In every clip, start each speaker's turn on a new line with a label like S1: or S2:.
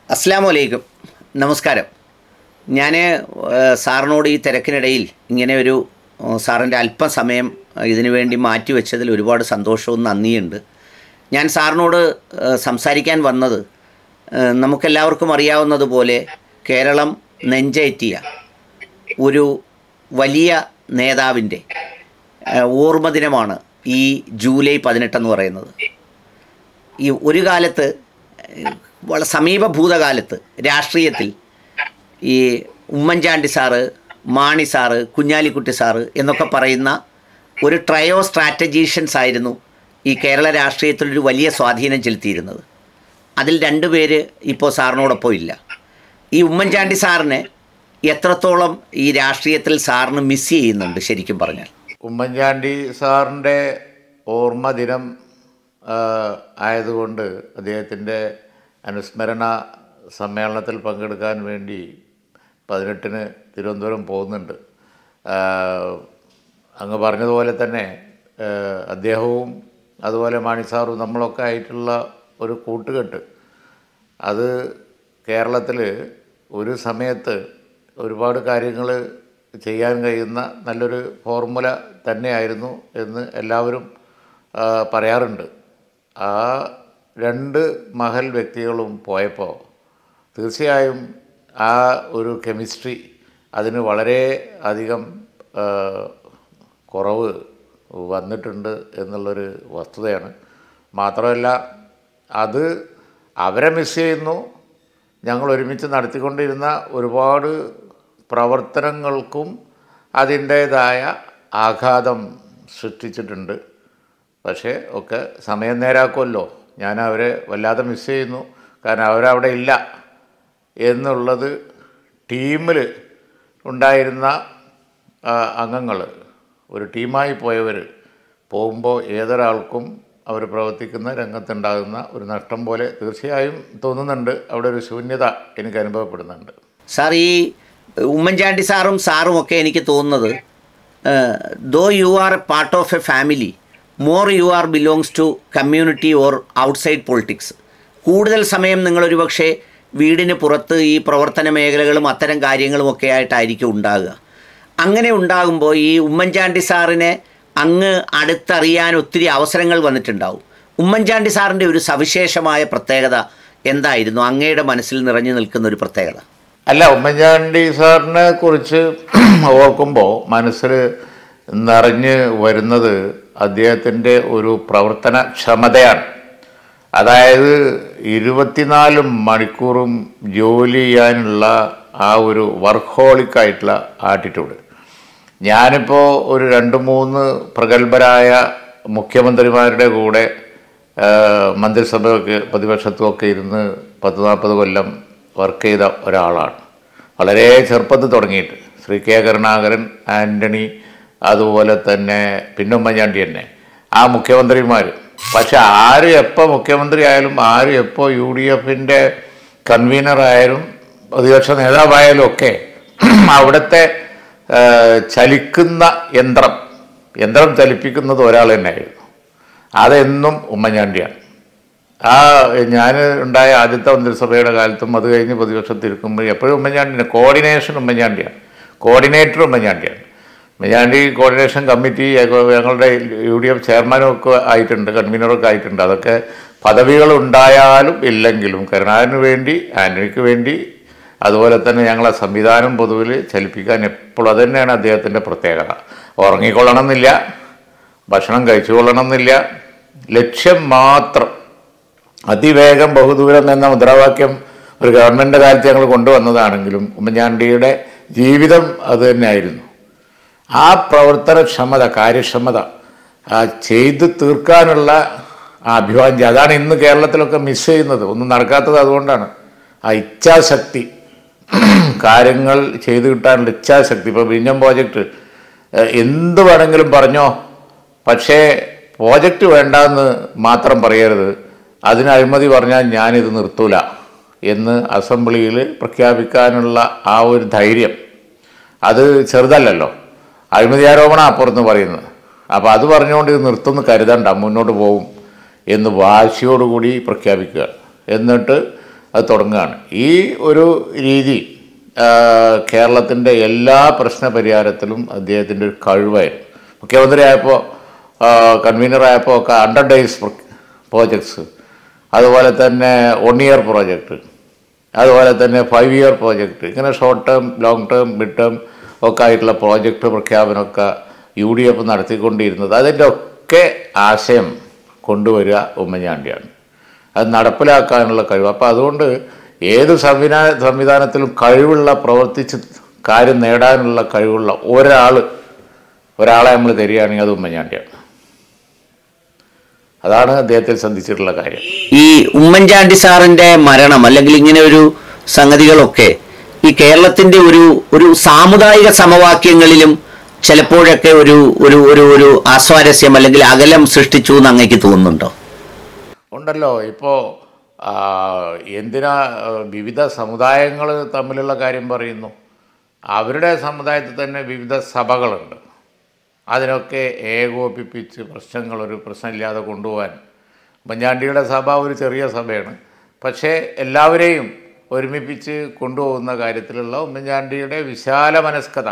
S1: അസ്സാം വലൈക്കും നമസ്കാരം ഞാൻ സാറിനോട് ഈ തിരക്കിനിടയിൽ ഇങ്ങനെ ഒരു ഏഹ്, സാറിൻ്റെ അല്പസമയം ഇതിനു വേണ്ടി മാറ്റിവെച്ചതിൽ ഒരുപാട് സന്തോഷവും നന്ദിയുണ്ട് ഞാൻ സാറിനോട് ഏഹ്, സംസാരിക്കാൻ വന്നത് ഏഹ്, നമുക്കെല്ലാവർക്കും അറിയാവുന്നതുപോലെ കേരളം നെഞ്ചേറ്റിയ ഒരു വലിയ നേതാവിൻ്റെ ഏഹ്, ഓർമ്മ ദിനമാണ് ഈ ജൂലൈ പതിനെട്ടെന്ന് പറയുന്നത് ഈ ഒരു കാലത്ത് ഏഹ്, വളരെ സമീപ ഭൂതകാലത്ത് രാഷ്ട്രീയത്തിൽ ഈ Oommen Chandy sir Mani sir Kunhalikutty sir എന്നൊക്കെ പറയുന്ന ഒരു ട്രയോ സ്ട്രാറ്റജീഷ്യൻസ് ആയിരുന്നു ഈ കേരള രാഷ്ട്രീയത്തിൽ ഒരു വലിയ സ്വാധീനം ചെലുത്തിയിരുന്നത് അതിൽ രണ്ട് പേര് ഇപ്പോൾ സാറിനോടൊപ്പം ഇല്ല ഈ ഉമ്മൻചാണ്ടി സാറിനെ എത്രത്തോളം ഈ രാഷ്ട്രീയത്തിൽ സാറിന് മിസ് ചെയ്യുന്നുണ്ട് ശരിക്കും പറഞ്ഞാൽ
S2: ഉമ്മൻചാണ്ടി സാറിൻ്റെ ഓർമ്മ ദിനം ആ, ആയതുകൊണ്ട് അദ്ദേഹത്തിൻ്റെ അനുസ്മരണ സമ്മേളനത്തിൽ പങ്കെടുക്കാൻ വേണ്ടി പതിനെട്ടിന് തിരുവനന്തപുരം പോകുന്നുണ്ട് ആ, അങ്ങ് പറഞ്ഞതുപോലെ തന്നെ ആ, അദ്ദേഹവും അതുപോലെ മാണി സാറും നമ്മളൊക്കെ ആയിട്ടുള്ള ഒരു കൂട്ടുകെട്ട് അത് കേരളത്തിൽ ഒരു സമയത്ത് ഒരുപാട് കാര്യങ്ങൾ ചെയ്യാൻ കഴിയുന്ന നല്ലൊരു ഫോർമുല തന്നെയായിരുന്നു എന്ന് എല്ലാവരും ആ, പറയാറുണ്ട് ആ രണ്ട് മഹൽ വ്യക്തികളും പോയപ്പോൾ തീർച്ചയായും ആ ഒരു കെമിസ്ട്രി അതിന് വളരെ അധികം ആ, കുറവ് വന്നിട്ടുണ്ട് എന്നുള്ളൊരു വസ്തുതയാണ് മാത്രമല്ല അത് അവരെ മിസ് ചെയ്യുന്നു ഞങ്ങൾ ഒരുമിച്ച് നടത്തിക്കൊണ്ടിരുന്ന ഒരുപാട് പ്രവർത്തനങ്ങൾക്കും അതിൻ്റേതായ ആഘാതം സൃഷ്ടിച്ചിട്ടുണ്ട് പക്ഷേ ഒക്കെ സമയം നേരാക്കുമല്ലോ ഞാൻ അവരെ വല്ലാതെ മിസ് ചെയ്യുന്നു കാരണം അവരവിടെ ഇല്ല എന്നുള്ളത് ടീമിൽ ഉണ്ടായിരുന്ന അംഗങ്ങൾ ഒരു ടീമായി പോയവർ പോകുമ്പോൾ ഏതൊരാൾക്കും അവർ പ്രവർത്തിക്കുന്ന രംഗത്തുണ്ടാകുന്ന ഒരു നഷ്ടം പോലെ തീർച്ചയായും തോന്നുന്നുണ്ട് അവിടെ ഒരു ശൂന്യത എനിക്ക് അനുഭവപ്പെടുന്നുണ്ട്
S1: സാർ ഈ ഉമ്മൻചാണ്ടി സാറും സാറും ഒക്കെ എനിക്ക് തോന്നുന്നത് though you are a part of a family more you are belongs to community or outside politics കൂടുതൽ സമയം നിങ്ങളൊരു പക്ഷേ വീടിന് പുറത്ത് ഈ പ്രവർത്തന മേഖലകളും അത്തരം കാര്യങ്ങളും ഒക്കെ ആയിട്ടായിരിക്കും ഉണ്ടാകുക അങ്ങനെ ഉണ്ടാകുമ്പോൾ ഈ ഉമ്മൻചാണ്ടി സാറിനെ അങ്ങ് അടുത്തറിയാൻ ഒത്തിരി അവസരങ്ങൾ വന്നിട്ടുണ്ടാവും ഉമ്മൻചാണ്ടി സാറിൻ്റെ ഒരു സവിശേഷമായ പ്രത്യേകത എന്തായിരുന്നു അങ്ങയുടെ മനസ്സിൽ നിറഞ്ഞു നിൽക്കുന്ന ഒരു പ്രത്യേകത
S2: അല്ല ഉമ്മൻചാണ്ടി സാറിനെ കുറിച്ച് ഓർക്കുമ്പോൾ മനസ്സിൽ നിറഞ്ഞ് വരുന്നത് അദ്ദേഹത്തിൻ്റെ ഒരു പ്രവർത്തന ക്ഷമതയാണ് അതായത് ഇരുപത്തിനാല് മണിക്കൂറും ജോലി ചെയ്യാനുള്ള ആ ഒരു വർക്കോളിക്കായിട്ടുള്ള ആറ്റിറ്റ്യൂഡ് ഞാനിപ്പോൾ ഒരു രണ്ട് മൂന്ന് പ്രഗത്ഭരായ മുഖ്യമന്ത്രിമാരുടെ കൂടെ ആ, മന്ത്രിസഭയൊക്കെ പ്രതിപക്ഷത്തുമൊക്കെ ഇരുന്ന് പത്ത് നാൽപ്പത് കൊല്ലം വർക്ക് ചെയ്ത ഒരാളാണ് വളരെ ചെറുപ്പത്തിൽ തുടങ്ങിയിട്ട് ശ്രീ കെ കരുണാകരൻ ആൻ്റണി അതുപോലെ തന്നെ പിന്നെ ഉമ്മൻചാണ്ടി തന്നെ ആ മുഖ്യമന്ത്രിമാർ പക്ഷെ ആര് എപ്പോൾ മുഖ്യമന്ത്രി ആയാലും ആര് എപ്പോൾ യു ഡി എഫിൻ്റെ കൺവീനറായാലും പ്രതിപക്ഷ നേതാവായാലും ഒക്കെ അവിടുത്തെ ആ, ചലിക്കുന്ന യന്ത്രം യന്ത്രം ചലിപ്പിക്കുന്നത് ഒരാൾ തന്നെയായിരുന്നു അതെന്നും ഉമ്മൻചാണ്ടിയാണ് ആ ഞാൻ ഉണ്ടായ ആദ്യത്തെ മന്ത്രിസഭയുടെ കാലത്തും അത് കഴിഞ്ഞ് പ്രതിപക്ഷത്തിരിക്കുമ്പോൾ എപ്പോഴും ഉമ്മൻചാണ്ടിയാണ് കോർഡിനേഷൻ ഉമ്മൻചാണ്ടിയാണ് കോർഡിനേറ്റർ ഉമ്മൻചാണ്ടിയാണ് ഉമ്മൻചാണ്ടി കോർഡിനേഷൻ കമ്മിറ്റി ഞങ്ങളുടെ യു ഡി എഫ് ചെയർമാനും ഒക്കെ ആയിട്ടുണ്ട് കൺവീനറൊക്കെ ആയിട്ടുണ്ട് അതൊക്കെ പദവികൾ ഉണ്ടായാലും ഇല്ലെങ്കിലും കരുണാകരന് വേണ്ടി ആൻ്റണിക്ക് വേണ്ടി അതുപോലെ തന്നെ ഞങ്ങളെ സംവിധാനം പൊതുവിൽ ചലിപ്പിക്കാൻ എപ്പോഴും അത് തന്നെയാണ് അദ്ദേഹത്തിൻ്റെ പ്രത്യേകത ഉറങ്ങിക്കൊള്ളണമെന്നില്ല ഭക്ഷണം കഴിച്ചുകൊള്ളണമെന്നില്ല ലക്ഷ്യം മാത്രം അതിവേഗം ബഹുദൂരം എന്ന മുദ്രാവാക്യം ഒരു ഗവൺമെൻറ് കാലത്ത് ഞങ്ങൾ കൊണ്ടുവന്നതാണെങ്കിലും ഉമ്മൻചാണ്ടിയുടെ ജീവിതം അത് തന്നെയായിരുന്നു ആ പ്രവർത്തനക്ഷമത കാര്യക്ഷമത ആ ചെയ്ത് തീർക്കാനുള്ള ആ അഭിവാഞ്യം അതാണ് ഇന്ന് കേരളത്തിലൊക്കെ മിസ് ചെയ്യുന്നത് ഒന്നും നടക്കാത്തത് അതുകൊണ്ടാണ് ആ ഇച്ഛാശക്തി കാര്യങ്ങൾ ചെയ്തു കിട്ടാനുള്ള ഇച്ഛാശക്തി ഇപ്പോൾ വിഞ്ഞം പ്രോജക്റ്റ് ഏഹ്, എന്ത് വേണമെങ്കിലും പറഞ്ഞോ പക്ഷേ പ്രോജക്റ്റ് വേണ്ടെന്ന് മാത്രം പറയരുത് അതിന് അഴിമതി പറഞ്ഞാൽ ഞാനിത് നിർത്തൂല എന്ന് അസംബ്ലിയിൽ പ്രഖ്യാപിക്കാനുള്ള ആ ഒരു ധൈര്യം അത് ചെറുതല്ലല്ലോ അഴിമതി ആരോപണം അപ്പുറത്ത് പറയുന്നത് അപ്പോൾ അത് പറഞ്ഞുകൊണ്ട് ഇത് നിർത്തുമെന്ന് കരുതണ്ട മുന്നോട്ട് പോകും എന്ന് വാശിയോടുകൂടി പ്രഖ്യാപിക്കുക എന്നിട്ട് അത് തുടങ്ങുകയാണ് ഈ ഒരു രീതി കേരളത്തിൻ്റെ എല്ലാ പ്രശ്ന പരിഹാരത്തിലും അദ്ദേഹത്തിൻ്റെ ഒരു കഴിവായിരുന്നു മുഖ്യമന്ത്രി ആയപ്പോൾ കൺവീനറായപ്പോൾ ഒക്കെ ഹൺഡ്രഡ് ഡേയ്സ് പ്രോജക്ട്സ് അതുപോലെ തന്നെ വൺ ഇയർ പ്രോജക്റ്റ് അതുപോലെ തന്നെ ഫൈവ് ഇയർ പ്രോജക്റ്റ് ഇങ്ങനെ short term long term mid term ഒക്കെ ആയിട്ടുള്ള പ്രോജക്റ്റ് പ്രഖ്യാപനമൊക്കെ യു ഡി എഫ് നടത്തിക്കൊണ്ടിരുന്നത് അതിൻ്റെ ഒക്കെ ആശയം കൊണ്ടുവരിക ഉമ്മൻചാണ്ടിയാണ് അത് നടപ്പിലാക്കാനുള്ള കഴിവ് അപ്പോൾ അതുകൊണ്ട് ഏത് സംവിധാന സംവിധാനത്തിലും കഴിവുള്ള പ്രവർത്തിച്ച് കാര്യം നേടാനുള്ള കഴിവുള്ള ഒരാൾ ഒരാളെ നമ്മൾ തരികയാണെങ്കിൽ അത് ഉമ്മൻചാണ്ടിയാണ് അതാണ് അദ്ദേഹത്തിൽ സന്ധിച്ചിട്ടുള്ള കാര്യം
S1: ഈ ഉമ്മൻചാണ്ടി സാറിന്റെ മരണം അല്ലെങ്കിൽ ഇങ്ങനെ ഒരു സംഗതികളൊക്കെ ഈ കേരളത്തിന്റെ ഒരു ഒരു സാമുദായിക സമവാക്യങ്ങളിലും ചിലപ്പോഴൊക്കെ ഒരു ഒരു ഒരു ഒരു അസ്വാരസ്യം അല്ലെങ്കിൽ അകലം സൃഷ്ടിച്ചു എന്ന് അങ്ങേക്ക് തോന്നുന്നുണ്ടോ
S2: ഉണ്ടല്ലോ ഇപ്പോൾ എന്തിനാ ആ, വിവിധ സമുദായങ്ങൾ തമ്മിലുള്ള കാര്യം പറയുന്നു അവരുടെ സമുദായത്തിൽ തന്നെ വിവിധ സഭകളുണ്ട് അതിനൊക്കെ ഏകോപിപ്പിച്ച് പ്രശ്നങ്ങൾ ഒരു പ്രശ്നമില്ലാതെ കൊണ്ടുപോകാൻ ഉമ്മൻചാണ്ടിയുടെ സഭ ഒരു ചെറിയ സഭയാണ് പക്ഷേ എല്ലാവരെയും ഒരുമിപ്പിച്ച് കൊണ്ടുപോകുന്ന കാര്യത്തിലുള്ള ഉമ്മൻചാണ്ടിയുടെ വിശാല മനസ്കത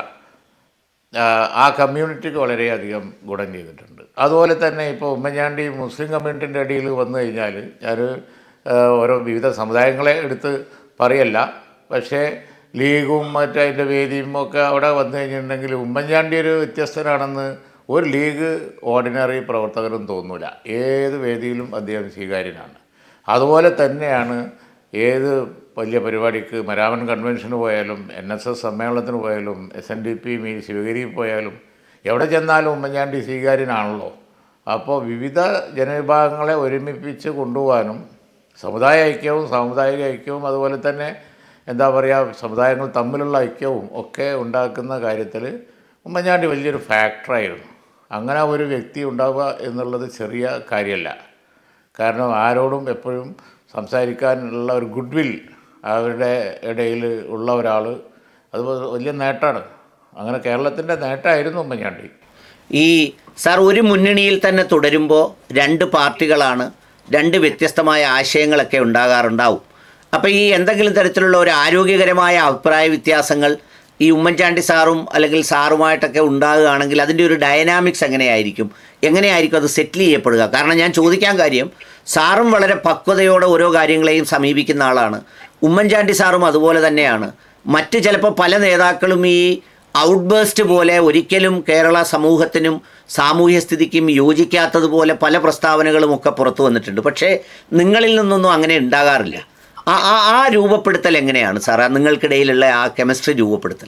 S2: ആ, ആ കമ്മ്യൂണിറ്റിക്ക് വളരെയധികം ഗുണം ചെയ്തിട്ടുണ്ട് അതുപോലെ തന്നെ ഇപ്പോൾ ഉമ്മൻചാണ്ടി മുസ്ലിം കമ്മ്യൂണിറ്റിൻ്റെ ഇടയിൽ വന്നു കഴിഞ്ഞാൽ ഞാൻ ഓരോ വിവിധ സമുദായങ്ങളെ എടുത്ത് പറയല്ല പക്ഷേ ലീഗും മറ്റതിൻ്റെ വേദിയും ഒക്കെ അവിടെ വന്നു കഴിഞ്ഞിട്ടുണ്ടെങ്കിൽ ഉമ്മൻചാണ്ടി ഒരു വ്യത്യസ്തനാണെന്ന് ഒരു ലീഗ് ഓർഡിനറി പ്രവർത്തകരും തോന്നൂല ഏത് വേദിയിലും അദ്ദേഹം സ്വീകാര്യനാണ് അതുപോലെ തന്നെയാണ് ഏത് വലിയ പരിപാടിക്ക് മരാമൻ കൺവെൻഷന് പോയാലും എൻ എസ് എസ് സമ്മേളനത്തിന് പോയാലും എസ് എൻ ഡി പി മീ ശിവഗിരി പോയാലും എവിടെ ചെന്നാലും ഉമ്മൻചാണ്ടി സ്വീകാര്യനാണല്ലോ അപ്പോൾ വിവിധ ജനവിഭാഗങ്ങളെ ഒരുമിപ്പിച്ച് കൊണ്ടുപോകാനും സമുദായ ഐക്യവും സാമുദായിക ഐക്യവും അതുപോലെ തന്നെ എന്താ പറയുക സമുദായങ്ങൾ തമ്മിലുള്ള ഐക്യവും ഒക്കെ ഉണ്ടാക്കുന്ന കാര്യത്തിൽ ഉമ്മൻചാണ്ടി വലിയൊരു ഫാക്ടറായിരുന്നു അങ്ങനെ ഒരു വ്യക്തി ഉണ്ടാവുക എന്നുള്ളത് ചെറിയ കാര്യമല്ല കാരണം ആരോടും എപ്പോഴും സംസാരിക്കാനുള്ള ഒരു ഗുഡ് വിൽ അവരുടെ ഇടയിൽ ഉള്ള ഒരാൾ അത് വലിയ നേട്ടമാണ് അങ്ങനെ കേരളത്തിൻ്റെ നേട്ടമായിരുന്നു ഉമ്മൻചാണ്ടി
S1: ഈ സാർ ഒരു മുന്നണിയിൽ തന്നെ തുടരുമ്പോൾ രണ്ട് പാർട്ടികളാണ് രണ്ട് വ്യത്യസ്തമായ ആശയങ്ങളൊക്കെ ഉണ്ടാകാറുണ്ടാവും അപ്പോൾ ഈ എന്തെങ്കിലും തരത്തിലുള്ള ഒരു ആരോഗ്യകരമായ അഭിപ്രായ വ്യത്യാസങ്ങൾ ഈ ഉമ്മൻചാണ്ടി സാറും അല്ലെങ്കിൽ സാറുമായിട്ടൊക്കെ ഉണ്ടാകുകയാണെങ്കിൽ അതിൻ്റെ ഒരു ഡയനാമിക്സ് എങ്ങനെയായിരിക്കും എങ്ങനെയായിരിക്കും അത് സെറ്റിൽ ചെയ്യപ്പെടുക കാരണം ഞാൻ ചോദിക്കാൻ കാര്യം സാറും വളരെ പക്വതയോടെ ഓരോ കാര്യങ്ങളെയും സമീപിക്കുന്ന ആളാണ് ഉമ്മൻചാണ്ടി സാറും അതുപോലെ തന്നെയാണ് മറ്റ് ചിലപ്പോൾ പല നേതാക്കളും ഈ ഔട്ട്ബേസ്റ്റ് പോലെ ഒരിക്കലും കേരള സമൂഹത്തിനും സാമൂഹ്യ സ്ഥിതിക്കും യോജിക്കാത്തതുപോലെ പല പ്രസ്താവനകളും ഒക്കെ പുറത്തു വന്നിട്ടുണ്ട് പക്ഷേ നിങ്ങളിൽ നിന്നൊന്നും അങ്ങനെ ഉണ്ടാകാറില്ല ആ ആ ആ രൂപപ്പെടുത്തൽ എങ്ങനെയാണ് സാർ ആ നിങ്ങൾക്കിടയിലുള്ള ആ കെമിസ്ട്രി രൂപപ്പെടുത്തൽ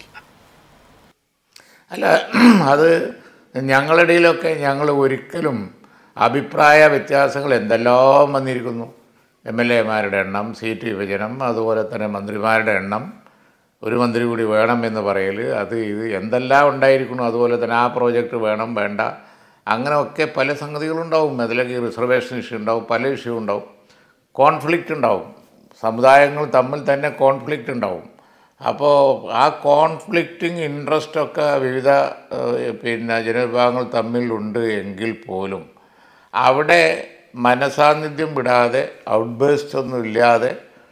S2: അല്ല അത് ഞങ്ങളുടെ ഇടയിലൊക്കെ ഞങ്ങൾ ഒരിക്കലും അഭിപ്രായ വ്യത്യാസങ്ങൾ എന്തെല്ലാം വന്നിരിക്കുന്നു എം എൽ എമാരുടെ എണ്ണം സീറ്റ് വിഭജനം അതുപോലെ തന്നെ മന്ത്രിമാരുടെ എണ്ണം ഒരു മന്ത്രി കൂടി വേണം എന്ന് പറയൽ അത് ഇത് എന്തെല്ലാം ഉണ്ടായിരിക്കുന്നു അതുപോലെ തന്നെ ആ പ്രോജക്റ്റ് വേണം വേണ്ട അങ്ങനെയൊക്കെ പല സംഗതികളുണ്ടാവും അതിലൊക്കെ റിസർവേഷൻ ഇഷ്യൂ ഉണ്ടാവും പല ഇഷ്യൂ ഉണ്ടാവും കോൺഫ്ലിക്റ്റ് ഉണ്ടാവും സമുദായങ്ങൾ തമ്മിൽ തന്നെ കോൺഫ്ലിക്റ്റ് ഉണ്ടാവും അപ്പോൾ ആ കോൺഫ്ലിക്റ്റിംഗ് ഇൻട്രസ്റ്റ് ഒക്കെ വിവിധ ഏഹ്, പിന്നെ ജനവിഭാഗങ്ങൾ തമ്മിലുണ്ട് എങ്കിൽ പോലും അവിടെ മനസാന്നിധ്യം വിടാതെ ഔട്ട്ബേസ്റ്റ് ഒന്നും ഇല്ലാതെ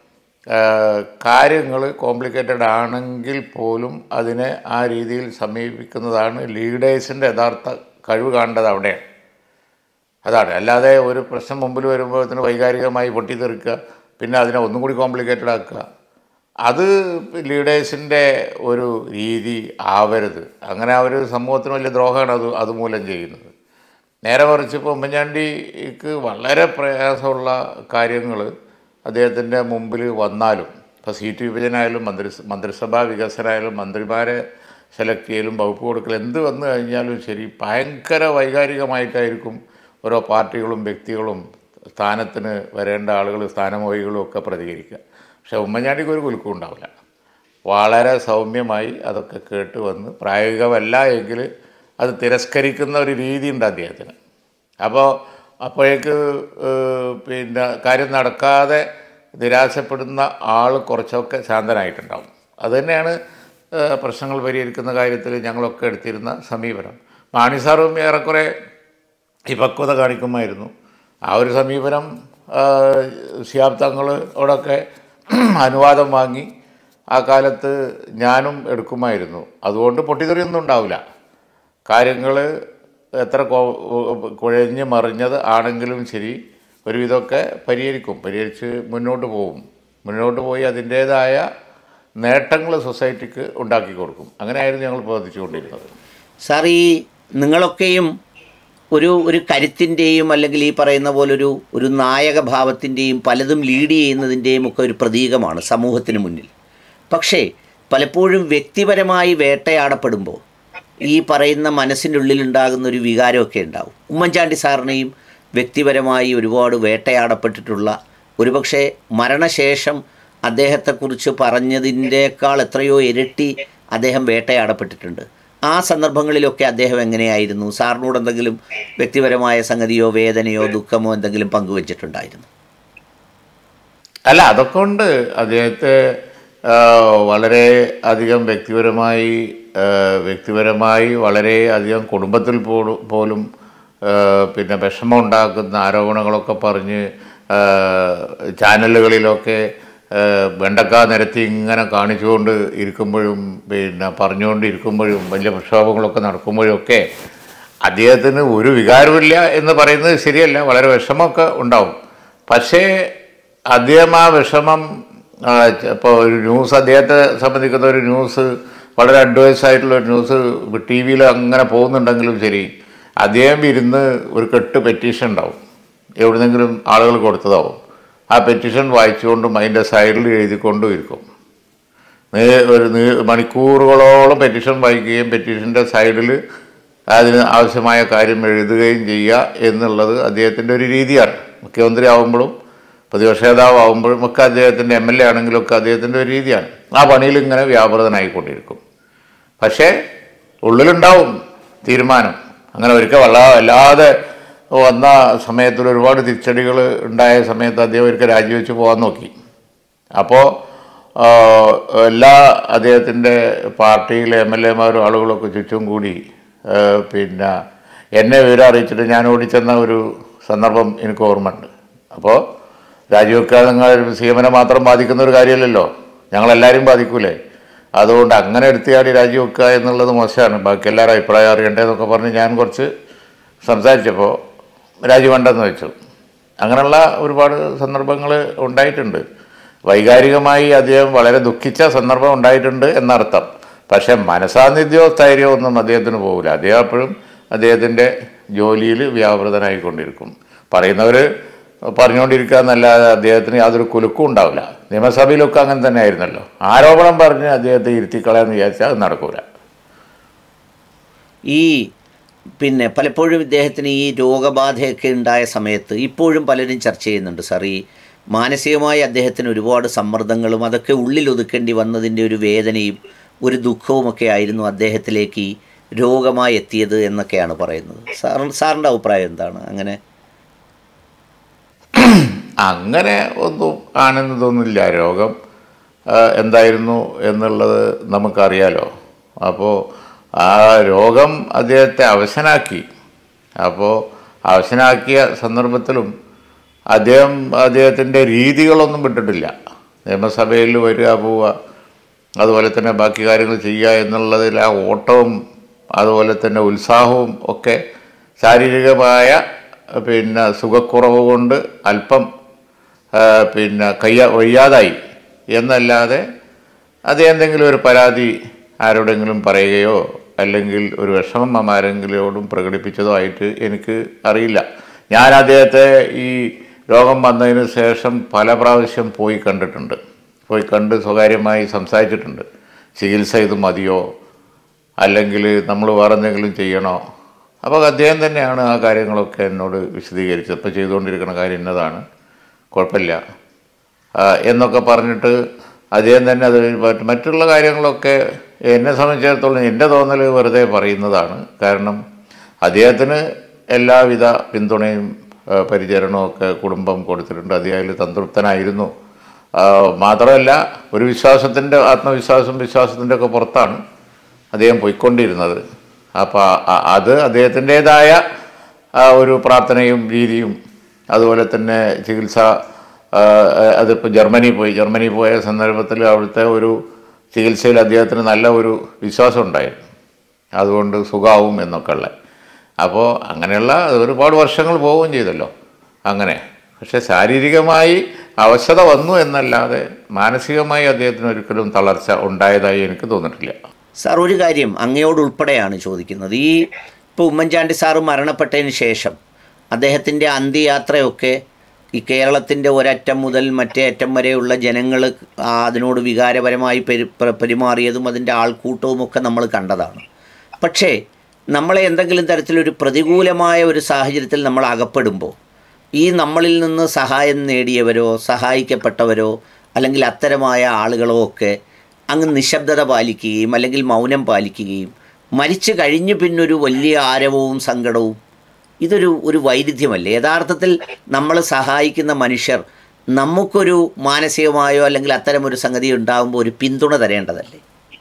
S2: കാര്യങ്ങൾ കോംപ്ലിക്കേറ്റഡ് ആണെങ്കിൽ പോലും അതിനെ ആ രീതിയിൽ സമീപിക്കുന്നതാണ് ലീഡേഴ്സിൻ്റെ യഥാർത്ഥ കഴിവ് കാണേണ്ടത് അവിടെയാണ് അതാണ് അല്ലാതെ ഒരു പ്രശ്നം മുമ്പിൽ വരുമ്പോഴത്തേന് വൈകാരികമായി പൊട്ടിത്തെറിക്കുക പിന്നെ അതിനെ ഒന്നും കൂടി കോംപ്ലിക്കേറ്റഡ് ആക്കുക അത് ലീഡേഴ്സിൻ്റെ ഒരു രീതി ആവരുത് അങ്ങനെ അവർ സമൂഹത്തിന് വലിയ ദ്രോഹമാണ് അത് അതുമൂലം ചെയ്യുന്നത് നേരെ മറിച്ച് ഇപ്പോൾ ഉമ്മൻചാണ്ടിക്ക് വളരെ പ്രയാസമുള്ള കാര്യങ്ങൾ അദ്ദേഹത്തിൻ്റെ മുമ്പിൽ വന്നാലും ഇപ്പോൾ സീറ്റ് വിഭജനമായാലും മന്ത്രി മന്ത്രിസഭാ വികസനമായാലും മന്ത്രിമാരെ സെലക്ട് ചെയ്യലും വകുപ്പ് കൊടുക്കൽ എന്ത് വന്നു കഴിഞ്ഞാലും ശരി ഭയങ്കര വൈകാരികമായിട്ടായിരിക്കും ഓരോ പാർട്ടികളും വ്യക്തികളും സ്ഥാനത്തിന് വരേണ്ട ആളുകൾ സ്ഥാനമോഹികളും ഒക്കെ പ്രതികരിക്കുക പക്ഷേ ഉമ്മൻചാണ്ടിക്ക് ഒരു കുലുക്കും ഉണ്ടാവില്ല വളരെ സൗമ്യമായി അതൊക്കെ കേട്ട് വന്ന് പ്രായോഗികമല്ല എങ്കിൽ അത് തിരസ്കരിക്കുന്ന ഒരു രീതിയുണ്ട് അദ്ദേഹത്തിന് അപ്പോൾ അപ്പോഴേക്ക് ഏഹ്, പിന്നെ കാര്യം നടക്കാതെ നിരാശപ്പെടുന്ന ആൾ കുറച്ചൊക്കെ ശാന്തനായിട്ടുണ്ടാവും അതുതന്നെയാണ് ഏഹ്, പ്രശ്നങ്ങൾ പരിഹരിക്കുന്ന കാര്യത്തിൽ ഞങ്ങളൊക്കെ എടുത്തിരുന്ന സമീപനം മാണി സാറും ഏറെക്കുറെ ഈ പക്വത കാണിക്കുമായിരുന്നു ആ ഒരു സമീപനം ശിയാബ് തങ്ങളോടൊക്കെ അനുവാദം വാങ്ങി ആ കാലത്ത് ഞാനും എടുക്കുമായിരുന്നു അതുകൊണ്ട് പൊട്ടിത്തെറിയൊന്നും ഉണ്ടാവില്ല കാര്യങ്ങൾ എത്ര കൊ- കുഴഞ്ഞ് മറിഞ്ഞത് ആണെങ്കിലും ശരി ഒരുവിധമൊക്കെ പരിഹരിക്കും പരിഹരിച്ച് മുന്നോട്ട് പോകും മുന്നോട്ട് പോയി അതിൻ്റേതായ നേട്ടങ്ങൾ സൊസൈറ്റിക്ക് ഉണ്ടാക്കി കൊടുക്കും അങ്ങനെയായിരുന്നു ഞങ്ങൾ പ്രവർത്തിച്ചുകൊണ്ടിരുന്നത്
S1: സാർ ഈ നിങ്ങളൊക്കെയും ഒരു ഒരു കരുത്തിൻ്റെയും അല്ലെങ്കിൽ ഈ പറയുന്ന പോലൊരു ഒരു നായക ഭാവത്തിൻ്റെയും പലതും ലീഡ് ചെയ്യുന്നതിൻ്റെയും ഒക്കെ ഒരു പ്രതീകമാണ് സമൂഹത്തിന് മുന്നിൽ പക്ഷേ പലപ്പോഴും വ്യക്തിപരമായി വേട്ടയാടപ്പെടുമ്പോൾ ഈ പറയുന്ന മനസ്സിൻ്റെ ഉള്ളിലുണ്ടാകുന്ന ഒരു വികാരമൊക്കെ ഉണ്ടാവും ഉമ്മൻചാണ്ടി സാറിനെയും വ്യക്തിപരമായി ഒരുപാട് വേട്ടയാടപ്പെട്ടിട്ടുള്ള ഒരുപക്ഷെ മരണശേഷം അദ്ദേഹത്തെക്കുറിച്ച് പറഞ്ഞതിൻ്റെക്കാൾ എത്രയോ ഇരട്ടി അദ്ദേഹം വേട്ടയാടപ്പെട്ടിട്ടുണ്ട് ആ സന്ദർഭങ്ങളിലൊക്കെ അദ്ദേഹം എങ്ങനെയായിരുന്നു സാറിനോട് എന്തെങ്കിലും വ്യക്തിപരമായ സംഗതിയോ വേദനയോ ദുഃഖമോ എന്തെങ്കിലും പങ്കുവച്ചിട്ടുണ്ടായിരുന്നു
S2: അല്ല അതൊക്കെ ഉണ്ട് അദ്ദേഹത്തെ ആ, വളരെ അധികം വ്യക്തിപരമായി ആ, വ്യക്തിപരമായി വളരെ അധികം കുടുംബത്തിൽ പോലും പോലും ആ, പിന്നെ വിഷമം ഉണ്ടാക്കുന്ന ആരോപണങ്ങളൊക്കെ പറഞ്ഞ് ആ, ചാനലുകളിലൊക്കെ ആ, വെണ്ടക്ക നിരത്തി ഇങ്ങനെ കാണിച്ചുകൊണ്ട് ഇരിക്കുമ്പോഴും പിന്നെ പറഞ്ഞുകൊണ്ട് ഇരിക്കുമ്പോഴും വലിയ പ്രക്ഷോഭങ്ങളൊക്കെ നടക്കുമ്പോഴും ഒക്കെ അദ്ദേഹത്തിന് ഒരു വികാരമില്ല എന്ന് പറയുന്നത് ശരിയല്ല വളരെ വിഷമമൊക്കെ ഉണ്ടാവും പക്ഷേ അദ്ദേഹം ആ വിഷമം ഇപ്പോൾ ഒരു ന്യൂസ് അദ്ദേഹത്തെ സംബന്ധിക്കുന്ന ഒരു ന്യൂസ് വളരെ അഡ്വൈസ് ആയിട്ടുള്ള ഒരു ന്യൂസ് ടി വിയിൽ അങ്ങനെ പോകുന്നുണ്ടെങ്കിലും ശരി അദ്ദേഹം ഇരുന്ന് ഒരു കെട്ട് പെറ്റീഷൻ ഉണ്ടാവും എവിടുന്നെങ്കിലും ആളുകൾ കൊടുത്തതാവും ആ പെറ്റീഷൻ വായിച്ചുകൊണ്ടും അതിൻ്റെ സൈഡിൽ എഴുതിക്കൊണ്ടും ഇരിക്കും നേ- ഒരു നീ- മണിക്കൂറുകളോളം പെറ്റീഷൻ വായിക്കുകയും പെറ്റീഷൻ്റെ സൈഡിൽ അതിന് ആവശ്യമായ കാര്യം എഴുതുകയും ചെയ്യുക എന്നുള്ളത് അദ്ദേഹത്തിൻ്റെ ഒരു രീതിയാണ് മുഖ്യമന്ത്രി ആവുമ്പോഴും പ്രതിപക്ഷ നേതാവ് ആവുമ്പോഴും ഒക്കെ അദ്ദേഹത്തിൻ്റെ എം എൽ എ ആണെങ്കിലും ഒക്കെ അദ്ദേഹത്തിൻ്റെ ഒരു രീതിയാണ് ആ പണിയിൽ ഇങ്ങനെ വ്യാപൃതനായിക്കൊണ്ടിരിക്കും പക്ഷേ ഉള്ളിലുണ്ടാവും തീരുമാനം അങ്ങനെ ഒരിക്കൽ വല്ല വല്ലാതെ വന്ന സമയത്തിൽ ഒരുപാട് തിരിച്ചടികൾ ഉണ്ടായ സമയത്ത് അദ്ദേഹം ഒരിക്കൽ രാജിവെച്ച് പോകാൻ നോക്കി അപ്പോൾ എല്ലാ അദ്ദേഹത്തിൻ്റെ പാർട്ടിയിലെ എം എൽ എമാരും ആളുകളൊക്കെ ചുറ്റും കൂടി ആ, പിന്നെ എന്നെ വിവരം അറിയിച്ചിട്ട് ഞാൻ ഓടിച്ചെന്ന ഒരു സന്ദർഭം എനിക്ക് ഓർമ്മയുണ്ട് അപ്പോൾ രാജിവെക്കാതെ നിങ്ങൾ സി എമ്മിനെ മാത്രം ബാധിക്കുന്ന ഒരു കാര്യമല്ലല്ലോ ഞങ്ങളെല്ലാവരും ബാധിക്കൂലേ അതുകൊണ്ട് അങ്ങനെ എടുത്തിയാടി രാജിവെക്കുക എന്നുള്ളത് മോശമാണ് ബാക്കി എല്ലാവരും അഭിപ്രായം അറിയണ്ടേന്നൊക്കെ പറഞ്ഞ് ഞാൻ കുറച്ച് സംസാരിച്ചപ്പോൾ രാജി വേണ്ടെന്ന് വെച്ചു അങ്ങനെയുള്ള ഒരുപാട് സന്ദർഭങ്ങൾ ഉണ്ടായിട്ടുണ്ട് വൈകാരികമായി അദ്ദേഹം വളരെ ദുഃഖിച്ച സന്ദർഭം ഉണ്ടായിട്ടുണ്ട് എന്നർത്ഥം പക്ഷേ മനസാന്നിധ്യമോ സ്ഥൈര്യമോ ഒന്നും അദ്ദേഹത്തിന് പോകില്ല അദ്ദേഹം അപ്പോഴും അദ്ദേഹത്തിൻ്റെ ജോലിയിൽ വ്യാപൃതനായിക്കൊണ്ടിരിക്കും പറയുന്നവർ പറഞ്ഞുകൊണ്ടിരിക്കുക എന്നല്ലാതെ അദ്ദേഹത്തിന് യാതൊരു കുലുക്കും ഉണ്ടാവില്ല നിയമസഭയിലൊക്കെ അങ്ങനെ തന്നെ ആയിരുന്നല്ലോ ആരോപണം പറഞ്ഞ് അദ്ദേഹത്തെ ഇരുത്തിക്കളയാന്ന് വിചാരിച്ചാൽ അത് നടക്കൂല
S1: ഈ പിന്നെ പലപ്പോഴും ഇദ്ദേഹത്തിന് ഈ രോഗബാധയൊക്കെ ഉണ്ടായ സമയത്ത് ഇപ്പോഴും പലരും ചർച്ച ചെയ്യുന്നുണ്ട് സാർ ഈ മാനസികമായി അദ്ദേഹത്തിന് ഒരുപാട് സമ്മർദ്ദങ്ങളും അതൊക്കെ ഉള്ളിൽ ഒതുക്കേണ്ടി വന്നതിൻ്റെ ഒരു വേദനയും ഒരു ദുഃഖവുമൊക്കെ ആയിരുന്നു അദ്ദേഹത്തിലേക്ക് ഈ രോഗമായി എത്തിയത് എന്നൊക്കെയാണ് പറയുന്നത് സാർ സാറിൻ്റെ അഭിപ്രായം എന്താണ് അങ്ങനെ
S2: അങ്ങനെ ഒന്നും ആണെന്ന് തോന്നുന്നില്ല രോഗം ആ, എന്തായിരുന്നു എന്നുള്ളത് നമുക്കറിയാലോ അപ്പോൾ ആ രോഗം അദ്ദേഹത്തെ അവശനാക്കി അപ്പോൾ അവശനാക്കിയ സന്ദർഭത്തിലും അദ്ദേഹം അദ്ദേഹത്തിൻ്റെ രീതികളൊന്നും വിട്ടിട്ടില്ല നിയമസഭയിൽ വരിക പോവുക അതുപോലെ തന്നെ ബാക്കി കാര്യങ്ങൾ ചെയ്യുക എന്നുള്ളതിൽ ആ ഓട്ടവും അതുപോലെ തന്നെ ഉത്സാഹവും ഒക്കെ ശാരീരികമായ പിന്നെ സുഖക്കുറവ് കൊണ്ട് അല്പം ആ, പിന്നെ കയ്യ വയ്യാതായി എന്നല്ലാതെ അത് എന്തെങ്കിലും ഒരു പരാതി ആരോടെങ്കിലും പറയുകയോ അല്ലെങ്കിൽ ഒരു വിഷമം ആരെങ്കിലോടും പ്രകടിപ്പിച്ചതോ ആയിട്ട് എനിക്ക് അറിയില്ല ഞാൻ അദ്ദേഹത്തെ ഈ രോഗം വന്നതിന് ശേഷം പല പ്രാവശ്യം പോയി കണ്ടിട്ടുണ്ട് പോയി കണ്ട് സ്വകാര്യമായി സംസാരിച്ചിട്ടുണ്ട് ചികിത്സ ഇത് മതിയോ അല്ലെങ്കിൽ നമ്മൾ വേറെ എന്തെങ്കിലും ചെയ്യണോ അപ്പോൾ അദ്ദേഹം തന്നെയാണ് ആ കാര്യങ്ങളൊക്കെ എന്നോട് വിശദീകരിച്ചത് ഇപ്പോൾ ചെയ്തുകൊണ്ടിരിക്കുന്ന കാര്യം ഇന്നതാണ് കുഴപ്പമില്ല ആ, എന്നൊക്കെ പറഞ്ഞിട്ട് അദ്ദേഹം തന്നെ അത് മറ്റ് മറ്റുള്ള കാര്യങ്ങളൊക്കെ എന്നെ സംബന്ധിച്ചിടത്തോളം എൻ്റെ തോന്നൽ വെറുതെ പറയുന്നതാണ് കാരണം അദ്ദേഹത്തിന് എല്ലാവിധ പിന്തുണയും ആ, പരിചരണവും ഒക്കെ കുടുംബം കൊടുത്തിട്ടുണ്ട് അദ്ദേഹം അതിൽ സംതൃപ്തനായിരുന്നു ആ, മാത്രമല്ല ഒരു വിശ്വാസത്തിൻ്റെ ആത്മവിശ്വാസം വിശ്വാസത്തിൻ്റെ ഒക്കെ പുറത്താണ് അദ്ദേഹം പോയിക്കൊണ്ടിരുന്നത് അപ്പോൾ അത് അദ്ദേഹത്തിൻ്റേതായ ആ ഒരു പ്രാർത്ഥനയും രീതിയും അതുപോലെ തന്നെ ചികിത്സ ആ, അതിപ്പോൾ ജർമ്മനി പോയി ജർമ്മനി പോയ സന്ദർഭത്തിൽ അവിടുത്തെ ഒരു ചികിത്സയിൽ അദ്ദേഹത്തിന് നല്ല ഒരു വിശ്വാസം ഉണ്ടായിരുന്നു അതുകൊണ്ട് സുഖാവും എന്നൊക്കെ ഉള്ള അപ്പോൾ അങ്ങനെയുള്ള ഒരുപാട് വർഷങ്ങൾ പോവുകയും ചെയ്തല്ലോ അങ്ങനെ പക്ഷെ ശാരീരികമായി അവശത വന്നു എന്നല്ലാതെ മാനസികമായി അദ്ദേഹത്തിന് ഒരിക്കലും തളർച്ച ഉണ്ടായതായി എനിക്ക് തോന്നിയിട്ടില്ല
S1: സാർ ഒരു കാര്യം അങ്ങയോട് ഉൾപ്പെടെയാണ് ചോദിക്കുന്നത് ഈ ഇപ്പോൾ ഉമ്മൻചാണ്ടി സാറ് മരണപ്പെട്ടതിന് ശേഷം അദ്ദേഹത്തിൻ്റെ അന്ത്യയാത്രയൊക്കെ ഈ കേരളത്തിൻ്റെ ഒരറ്റം മുതൽ മറ്റേ അറ്റം വരെയുള്ള ജനങ്ങൾ അതിനോട് വികാരപരമായി പെരു പ്ര- പെരുമാറിയതും അതിൻ്റെ ആൾക്കൂട്ടവും ഒക്കെ നമ്മൾ കണ്ടതാണ് പക്ഷേ നമ്മളെ എന്തെങ്കിലും തരത്തിലൊരു പ്രതികൂലമായ ഒരു സാഹചര്യത്തിൽ നമ്മൾ അകപ്പെടുമ്പോൾ ഈ നമ്മളിൽ നിന്ന് സഹായം നേടിയവരോ സഹായിക്കപ്പെട്ടവരോ അല്ലെങ്കിൽ അത്തരമായ ആളുകളോ ഒക്കെ അങ്ങ് നിശബ്ദത പാലിക്കുകയും അല്ലെങ്കിൽ മൗനം പാലിക്കുകയും മരിച്ചു കഴിഞ്ഞ് പിന്നൊരു വലിയ ആരവവും സങ്കടവും ഇതൊരു ഒരു വൈരുദ്ധ്യമല്ലേ യഥാർത്ഥത്തിൽ നമ്മൾ സഹായിക്കുന്ന മനുഷ്യർ നമുക്കൊരു മാനസികമായോ അല്ലെങ്കിൽ അത്തരമൊരു സംഗതി ഉണ്ടാകുമ്പോൾ ഒരു പിന്തുണ തരേണ്ടതല്ലേ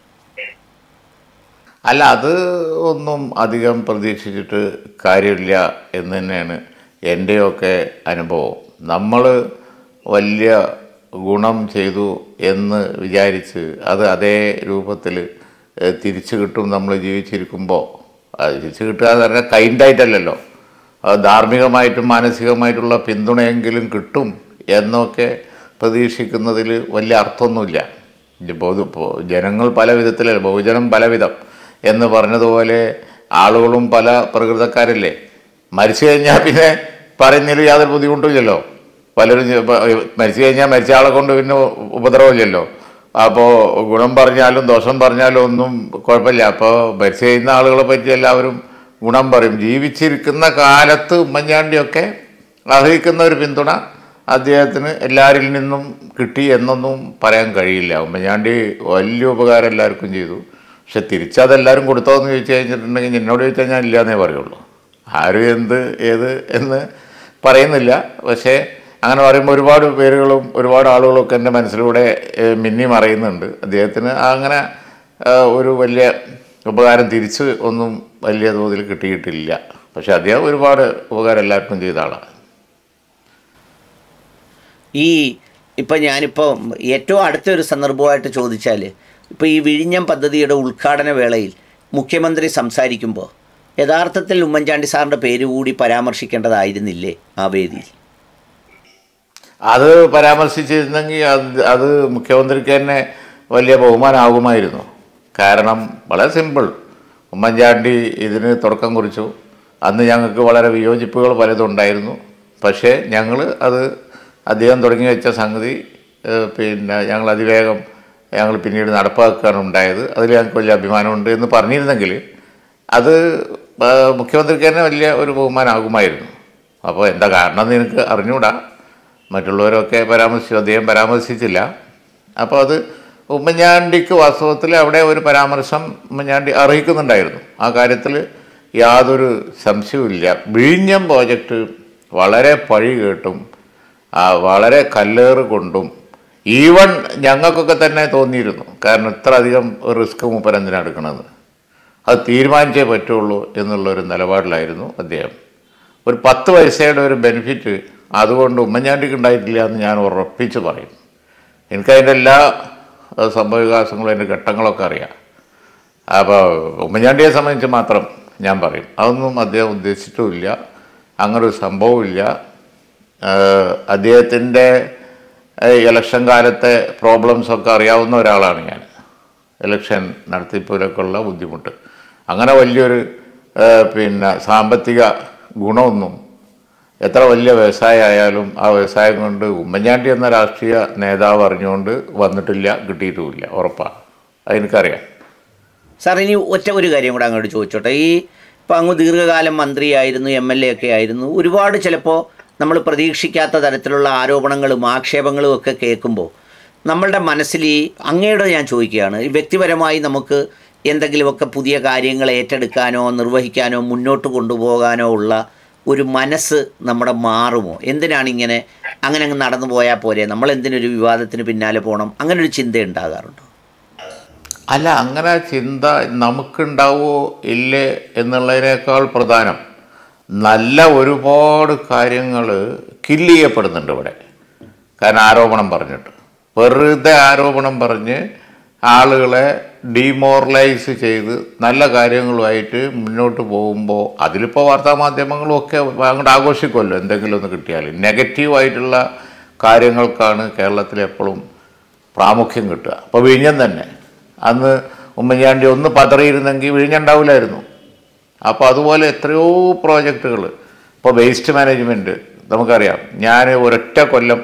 S2: അല്ല അത് ഒന്നും അധികം പ്രതീക്ഷിച്ചിട്ട് കാര്യമില്ല എന്ന് തന്നെയാണ് എൻ്റെയൊക്കെ അനുഭവം നമ്മൾ വലിയ ഗുണം ചെയ്തു എന്ന് വിചാരിച്ച് അത് അതേ രൂപത്തിൽ ഏഹ്, തിരിച്ചു കിട്ടും നമ്മൾ ജീവിച്ചിരിക്കുമ്പോൾ അത് തിരിച്ചു കിട്ടുക എന്ന് പറഞ്ഞാൽ കൈൻഡായിട്ടല്ലല്ലോ അത് ധാർമ്മികമായിട്ടും മാനസികമായിട്ടുള്ള പിന്തുണയെങ്കിലും കിട്ടും എന്നൊക്കെ പ്രതീക്ഷിക്കുന്നതിൽ വലിയ അർത്ഥമൊന്നുമില്ല ഇപ്പോൾ ഇപ്പോൾ ജനങ്ങൾ പല വിധത്തിലല്ല ബഹുജനം പലവിധം എന്ന് പറഞ്ഞതുപോലെ ആളുകളും പല പ്രകൃതക്കാരല്ലേ മരിച്ചു കഴിഞ്ഞാൽ പിന്നെ പറയുന്നതിൽ യാതൊരു ബുദ്ധിമുട്ടുമില്ലല്ലോ പലരും ചെ- ഇപ്പൊ മരിച്ചു കഴിഞ്ഞാൽ മരിച്ച ആളെ കൊണ്ട് പിന്നെ ഉപദ്രവമില്ലല്ലോ അപ്പോൾ ഗുണം പറഞ്ഞാലും ദോഷം പറഞ്ഞാലും ഒന്നും കുഴപ്പമില്ല അപ്പോൾ മരിച്ചു കഴിയുന്ന ആളുകളെ പറ്റി എല്ലാവരും ഗുണം പറയും ജീവിച്ചിരിക്കുന്ന കാലത്ത് ഉമ്മൻചാണ്ടിയൊക്കെ അർഹിക്കുന്ന ഒരു പിന്തുണ അദ്ദേഹത്തിന് എല്ലാവരിൽ നിന്നും കിട്ടി എന്നൊന്നും പറയാൻ കഴിയില്ല ഉമ്മൻചാണ്ടി വലിയ ഉപകാരം എല്ലാവർക്കും ചെയ്തു പക്ഷെ തിരിച്ചതെല്ലാവരും കൊടുത്തോ എന്ന് ചോദിച്ചു കഴിഞ്ഞിട്ടുണ്ടെങ്കിൽ എന്നോട് ചോദിച്ചാൽ ഞാൻ ഇല്ലയെന്നേ പറയുള്ളൂ ആരും എന്ത് ഏത് എന്ന് പറയുന്നില്ല പക്ഷേ അങ്ങനെ പറയുമ്പോൾ ഒരുപാട് പേരുകളും ഒരുപാട് ആളുകളൊക്കെ എൻ്റെ മനസ്സിലൂടെ ഏഹ്, മിന്നി മറയുന്നുണ്ട് അദ്ദേഹത്തിന് അങ്ങനെ ഏഹ്, ഒരു വലിയ ഉപകാരം തിരിച്ച് ഒന്നും വലിയ തോതിൽ കിട്ടിയിട്ടില്ല പക്ഷെ അദ്ദേഹം ഒരുപാട് ഉപകാരം എല്ലാവർക്കും ചെയ്ത ആളാണ്
S1: ഈ ഇപ്പം ഞാനിപ്പോൾ ഏറ്റവും അടുത്ത ഒരു സന്ദർഭമായിട്ട് ചോദിച്ചാൽ ഇപ്പോൾ ഈ വിഴിഞ്ഞം പദ്ധതിയുടെ ഉദ്ഘാടന വേളയിൽ മുഖ്യമന്ത്രി സംസാരിക്കുമ്പോൾ യഥാർത്ഥത്തിൽ ഉമ്മൻചാണ്ടി സാറിൻ്റെ പേര് കൂടി പരാമർശിക്കേണ്ടതായിരുന്നില്ലേ ആ വേദിയിൽ
S2: അത് പരാമർശിച്ചിരുന്നെങ്കിൽ അത് അത് മുഖ്യമന്ത്രിക്ക് തന്നെ വലിയ ബഹുമാനമാകുമായിരുന്നു കാരണം വളരെ സിമ്പിൾ ഉമ്മൻചാണ്ടി ഇതിന് തുടക്കം കുറിച്ചു അന്ന് ഞങ്ങൾക്ക് വളരെ വിയോജിപ്പുകൾ പലതും ഉണ്ടായിരുന്നു പക്ഷേ ഞങ്ങൾ അത് അദ്ദേഹം തുടങ്ങി വെച്ച സംഗതി ഏഹ്, പിന്നെ ഞങ്ങൾ അതിവേഗം ഞങ്ങൾ പിന്നീട് നടപ്പാക്കുകയാണ് ഉണ്ടായത് അതിൽ ഞങ്ങൾക്ക് വലിയ അഭിമാനമുണ്ട് എന്ന് പറഞ്ഞിരുന്നെങ്കിൽ അത് ആ, മുഖ്യമന്ത്രിക്ക് തന്നെ വലിയ ഒരു ബഹുമാനമാകുമായിരുന്നു അപ്പോൾ എന്താ കാരണം എന്ന് എനിക്ക് അറിഞ്ഞുകൂടാ മറ്റുള്ളവരൊക്കെ പരാമർശിച്ചു അദ്ദേഹം പരാമർശിച്ചില്ല അപ്പോൾ അത് ഉമ്മൻചാണ്ടിക്ക് വാസ്തവത്തിൽ അവിടെ ഒരു പരാമർശം ഉമ്മൻചാണ്ടി അർഹിക്കുന്നുണ്ടായിരുന്നു ആ കാര്യത്തിൽ യാതൊരു സംശയവുമില്ല വിഴിഞ്ഞം പ്രോജക്റ്റ് വളരെ പഴി കേട്ടും ആ, വളരെ കല്ലേറ് കൊണ്ടും ഈവൺ ഞങ്ങൾക്കൊക്കെ തന്നെ തോന്നിയിരുന്നു കാരണം ഇത്ര അധികം റിസ്ക് മൂപ്പർ എന്തിനാണ് എടുക്കണത് അത് തീരുമാനിച്ചേ പറ്റുള്ളൂ എന്നുള്ളൊരു നിലപാടിലായിരുന്നു അദ്ദേഹം ഒരു പത്ത് പൈസയുടെ ഒരു ബെനിഫിറ്റ് അതുകൊണ്ട് ഉമ്മൻചാണ്ടിക്ക് ഉണ്ടായിട്ടില്ല എന്ന് ഞാൻ ഉറപ്പിച്ച് പറയും എനിക്കതിൻ്റെ എല്ലാ ഏഹ്, സംഭവവികാസങ്ങളും അതിൻ്റെ ഘട്ടങ്ങളൊക്കെ അറിയാം അപ്പോൾ ഉമ്മൻചാണ്ടിയെ സംബന്ധിച്ച് മാത്രം ഞാൻ പറയും അതൊന്നും അദ്ദേഹം ഉദ്ദേശിച്ചിട്ടുമില്ല അങ്ങനൊരു സംഭവമില്ല അദ്ദേഹത്തിൻ്റെ ഇലക്ഷൻ കാലത്തെ പ്രോബ്ലംസൊക്കെ അറിയാവുന്ന ഒരാളാണ് ഞാൻ ഇലക്ഷൻ നടത്തിപ്പിലൊക്കെ ഉള്ള ബുദ്ധിമുട്ട് അങ്ങനെ വലിയൊരു ഏഹ്, പിന്നെ സാമ്പത്തിക ഗുണമൊന്നും എത്ര വലിയ വ്യവസായ ആയാലും ആ വ്യവസായം കൊണ്ട് ഉമ്മൻചാണ്ടി എന്ന രാഷ്ട്രീയ നേതാവ് അറിഞ്ഞുകൊണ്ട് വന്നിട്ടില്ല കിട്ടിയിട്ടുമില്ല ഉറപ്പാണ് അതെനിക്കറിയാം
S1: സാർ ഇനി ഒറ്റ ഒരു കാര്യം കൂടെ അങ്ങോട്ട് ചോദിച്ചോട്ടെ ഈ ഇപ്പം അങ്ങ് ദീർഘകാലം മന്ത്രിയായിരുന്നു എം എൽ എ ഒക്കെ ആയിരുന്നു ഒരുപാട് ചിലപ്പോൾ നമ്മൾ പ്രതീക്ഷിക്കാത്ത തരത്തിലുള്ള ആരോപണങ്ങളും ആക്ഷേപങ്ങളും ഒക്കെ കേൾക്കുമ്പോൾ നമ്മളുടെ മനസ്സിൽ ഈ അങ്ങയുടെ ഞാൻ ചോദിക്കുകയാണ് ഈ വ്യക്തിപരമായി നമുക്ക് എന്തെങ്കിലുമൊക്കെ പുതിയ കാര്യങ്ങൾ ഏറ്റെടുക്കാനോ നിർവഹിക്കാനോ മുന്നോട്ട് കൊണ്ടുപോകാനോ ഉള്ള ഒരു മനസ്സ് നമ്മുടെ മാറുമോ എന്തിനാണ് ഇങ്ങനെ അങ്ങനെ അങ്ങ് നടന്നു പോയാൽ പോരെ നമ്മൾ എന്തിനൊരു വിവാദത്തിന് പിന്നാലെ പോകണം അങ്ങനെ ഒരു ചിന്ത ഉണ്ടാകാറുണ്ടോ
S2: അല്ല അങ്ങനെ ചിന്ത നമുക്കുണ്ടാവോ ഇല്ലേ എന്നുള്ളതിനേക്കാൾ പ്രധാനം നല്ല ഒരുപാട് കാര്യങ്ങൾ കില്ല് ചെയ്യപ്പെടുന്നുണ്ട് ഇവിടെ കാരണം ആരോപണം പറഞ്ഞിട്ട് വെറുതെ ആരോപണം പറഞ്ഞ് ആളുകളെ ഡീമോറലൈസ് ചെയ്ത് നല്ല കാര്യങ്ങളുമായിട്ട് മുന്നോട്ട് പോകുമ്പോൾ അതിലിപ്പോൾ വാർത്താമാധ്യമങ്ങളും ഒക്കെ അങ്ങോട്ട് ആഘോഷിക്കുമല്ലോ എന്തെങ്കിലും ഒന്ന് കിട്ടിയാൽ നെഗറ്റീവായിട്ടുള്ള കാര്യങ്ങൾക്കാണ് കേരളത്തിൽ എപ്പോഴും പ്രാമുഖ്യം കിട്ടുക അപ്പോൾ വിഴിഞ്ഞം തന്നെ അന്ന് ഉമ്മൻചാണ്ടി ഒന്ന് പതറിയിരുന്നെങ്കിൽ വിഴിഞ്ഞുണ്ടാവില്ലായിരുന്നു അപ്പോൾ അതുപോലെ എത്രയോ പ്രോജക്റ്റുകൾ ഇപ്പോൾ വേസ്റ്റ് മാനേജ്മെൻറ്റ് നമുക്കറിയാം ഞാൻ ഒരൊറ്റ കൊല്ലം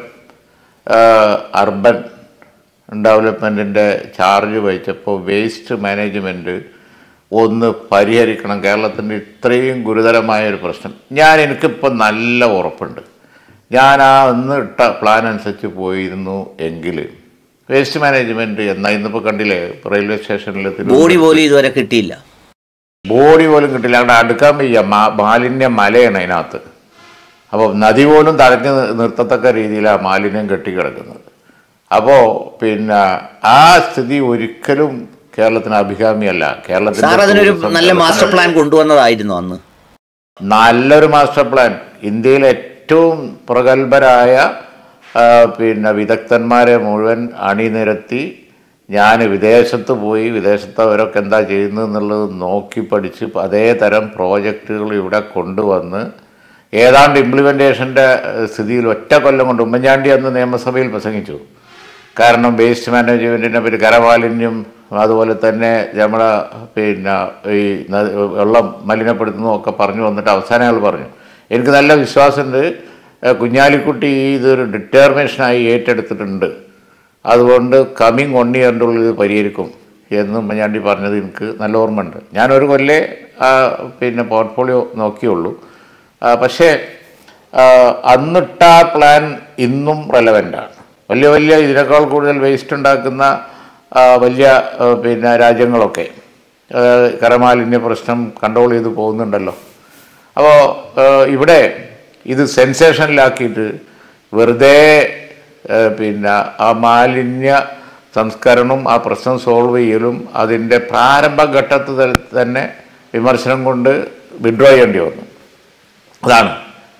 S2: അർബൻ ഡെവലപ്മെൻറ്റിൻ്റെ ചാർജ് വഹിച്ചപ്പോൾ വേസ്റ്റ് മാനേജ്മെൻറ്റ് ഒന്ന് പരിഹരിക്കണം കേരളത്തിൻ്റെ ഇത്രയും ഗുരുതരമായ ഒരു പ്രശ്നം ഞാൻ എനിക്കിപ്പോൾ നല്ല ഉറപ്പുണ്ട് ഞാൻ ആ അന്ന് ഇട്ട പ്ലാൻ അനുസരിച്ച് പോയിരുന്നു എങ്കിൽ വേസ്റ്റ് മാനേജ്മെൻറ്റ് എന്നാ ഇന്നിപ്പോൾ കണ്ടില്ലേ റെയിൽവേ സ്റ്റേഷനിൽ
S1: ബോഡി പോലും ഇതുവരെ കിട്ടിയില്ല
S2: ബോഡി പോലും കിട്ടില്ല അവിടെ അടുക്കാൻ വയ്യ മാ- മാലിന്യ മലയാണ് അതിനകത്ത് അപ്പോൾ നദി പോലും തടഞ്ഞു നി- നിർത്തത്തക്ക രീതിയിലാണ് മാലിന്യം കെട്ടിക്കിടക്കുന്നത് അപ്പോൾ പിന്നെ ആ സ്ഥിതി ഒരിക്കലും കേരളത്തിന് അഭികാമ്യമല്ല കേരളത്തിന്റെ
S1: സാർ അതിനൊരു
S2: tourism
S1: നല്ല മാസ്റ്റർ
S2: കേരളത്തിന്
S1: പ്ലാൻ കൊണ്ടുവന്നതായിരുന്നു അന്ന്
S2: നല്ലൊരു മാസ്റ്റർ പ്ലാൻ ഇന്ത്യയിലെ ഏറ്റവും പ്രഗത്ഭരായ ആ, പിന്നെ വിദഗ്ധന്മാരെ മുഴുവൻ അണിനിരത്തി ഞാൻ വിദേശത്ത് പോയി വിദേശത്ത് അവരൊക്കെ എന്താ ചെയ്യുന്നത് എന്നുള്ളത് നോക്കി പഠിച്ച് അതേ തരം പ്രോജക്റ്റുകൾ ഇവിടെ കൊണ്ടുവന്ന് ഏതാണ്ട് ഇംപ്ലിമെൻറ്റേഷൻ്റെ സ്ഥിതിയിൽ ഒറ്റ കൊല്ലം കൊണ്ട് ഉമ്മൻചാണ്ടി അന്ന് നിയമസഭയിൽ പ്രസംഗിച്ചു കാരണം വേസ്റ്റ് മാനേജ്മെൻറ്റിനെ പറ്റി കരമാലിന്യം അതുപോലെ തന്നെ നമ്മുടെ പിന്നെ ഈ ന- വെള്ളം മലിനപ്പെടുത്തുന്നതൊക്കെ പറഞ്ഞു വന്നിട്ട് അവസാനം അയാൾ പറഞ്ഞു എനിക്ക് നല്ല വിശ്വാസമുണ്ട് ഏഹ് കുഞ്ഞാലിക്കുട്ടി ഈ ഇതൊരു ഡിറ്റർമിനേഷനായി ഏറ്റെടുത്തിട്ടുണ്ട് അതുകൊണ്ട് കമ്മിങ് വൺ ഇയറിൻ്റെ ഉള്ളിൽ ഇത് പരിഹരിക്കും എന്ന് ഉമ്മൻചാണ്ടി പറഞ്ഞത് എനിക്ക് നല്ല ഓർമ്മയുണ്ട് ഞാനൊരു കൊല്ലേ ആ, പിന്നെ പോർട്ട്ഫോളിയോ നോക്കിയുള്ളൂ ആ, പക്ഷേ ആ, അന്നിട്ട ആ പ്ലാൻ ഇന്നും റെലവൻ്റാണ് വലിയ വലിയ ഇതിനേക്കാൾ കൂടുതൽ വേസ്റ്റ് ഉണ്ടാക്കുന്ന ആ, വലിയ ആ, പിന്നെ രാജ്യങ്ങളൊക്കെ ആ, കരമാലിന്യ പ്രശ്നം കൺട്രോൾ ചെയ്ത് പോകുന്നുണ്ടല്ലോ അപ്പോൾ ഇവിടെ ഇത് സെൻസേഷനിലാക്കിയിട്ട് വെറുതെ ആ, പിന്നെ ആ മാലിന്യ സംസ്കരണവും ആ പ്രശ്നം സോൾവ് ചെയ്യലും അതിൻ്റെ പ്രാരംഭഘട്ടത്തിൽ തന്നെ വിമർശനം കൊണ്ട് വിഡ്രോ ചെയ്യേണ്ടി വന്നു അതാണ്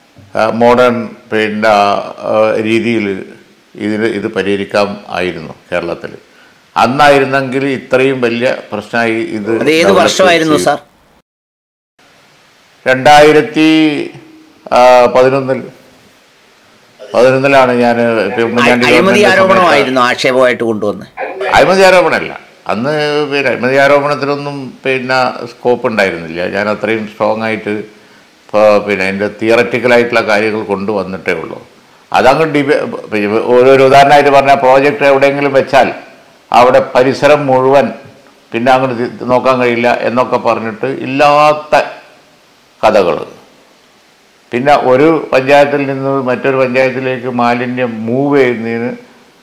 S2: മോഡേൺ പിന്നെ രീതിയിൽ ഇതിന് ഇത് പരിഹരിക്കാം ആയിരുന്നു കേരളത്തിൽ അന്നായിരുന്നെങ്കിൽ ഇത്രയും വലിയ പ്രശ്നമായി ഇത്
S1: അത് ഏത് വർഷമായിരുന്നു സാർ
S2: രണ്ടായിരത്തി പതിനൊന്നിൽ പതിനൊന്നിലാണ് ഞാൻ ഉമ്മൻചാണ്ടി
S1: അഴിമതി
S2: ഗവൺമെന്റ് സമയത്ത്
S1: ആരോപണമായിരുന്നു ആക്ഷേപമായിട്ട് കൊണ്ടുവന്ന്
S2: അഴിമതി ആരോപണമല്ല അന്ന് പിന്നെ അഴിമതി ആരോപണത്തിനൊന്നും പിന്നെ സ്കോപ്പ് ഉണ്ടായിരുന്നില്ല ഞാൻ അത്രയും സ്ട്രോങ് ആയിട്ട് ഇപ്പോൾ പിന്നെ അതിൻ്റെ തിയററ്റിക്കലായിട്ടുള്ള കാര്യങ്ങൾ കൊണ്ടുവന്നിട്ടേ ഉള്ളൂ അതങ്ങ് ഡിബേ ഓരോരു ഉദാഹരണമായിട്ട് പറഞ്ഞാൽ പ്രോജക്റ്റ് എവിടെയെങ്കിലും വെച്ചാൽ അവിടെ പരിസരം മുഴുവൻ പിന്നെ അങ്ങോട്ട് തി- നോക്കാൻ കഴിയില്ല എന്നൊക്കെ പറഞ്ഞിട്ട് ഇല്ലാത്ത കഥകൾ പിന്നെ ഒരു പഞ്ചായത്തിൽ നിന്ന് മറ്റൊരു പഞ്ചായത്തിലേക്ക് മാലിന്യം മൂവ് ചെയ്യുന്നതിന്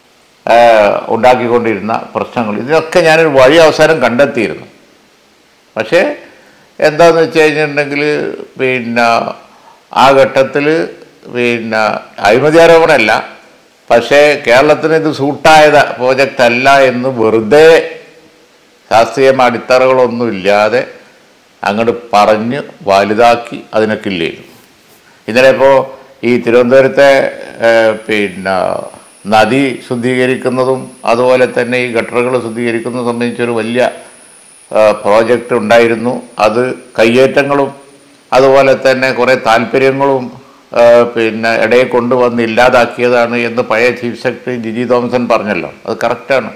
S2: ആഹ് ഉണ്ടാക്കിക്കൊണ്ടിരുന്ന പ്രശ്നങ്ങൾ ഇതിനൊക്കെ ഞാനൊരു വഴി അവസാനം കണ്ടെത്തിയിരുന്നു പക്ഷേ എന്താണെന്ന് വെച്ച് കഴിഞ്ഞിട്ടുണ്ടെങ്കിൽ പിന്നെ ആ ഘട്ടത്തിൽ പിന്നെ അഴിമതി ആരോപണമല്ല പക്ഷേ കേരളത്തിന് ഇത് സൂട്ടായത് പ്രോജക്റ്റ് അല്ല എന്ന് വെറുതെ ശാസ്ത്രീയ അടിത്തറകളൊന്നും ഇല്ലാതെ അങ്ങോട്ട് പറഞ്ഞ് വലുതാക്കി അതിനൊക്കെ ഇല്ലായിരുന്നു ഇന്നലെ ഇപ്പോൾ ഈ തിരുവനന്തപുരത്തെ ഏഹ്, പിന്നെ നദി ശുദ്ധീകരിക്കുന്നതും അതുപോലെ തന്നെ ഈ ഗട്ടറുകൾ ശുദ്ധീകരിക്കുന്നതും സംബന്ധിച്ചൊരു വലിയ പ്രോജക്റ്റ് ഉണ്ടായിരുന്നു അത് കയ്യേറ്റങ്ങളും അതുപോലെ തന്നെ കുറേ താല്പര്യങ്ങളും ആ, പിന്നെ ഇടയെ കൊണ്ടുവന്ന് ഇല്ലാതാക്കിയതാണ് എന്ന് പഴയ ചീഫ് സെക്രട്ടറി ജിജി തോമസൺ പറഞ്ഞല്ലോ അത് കറക്റ്റാണ്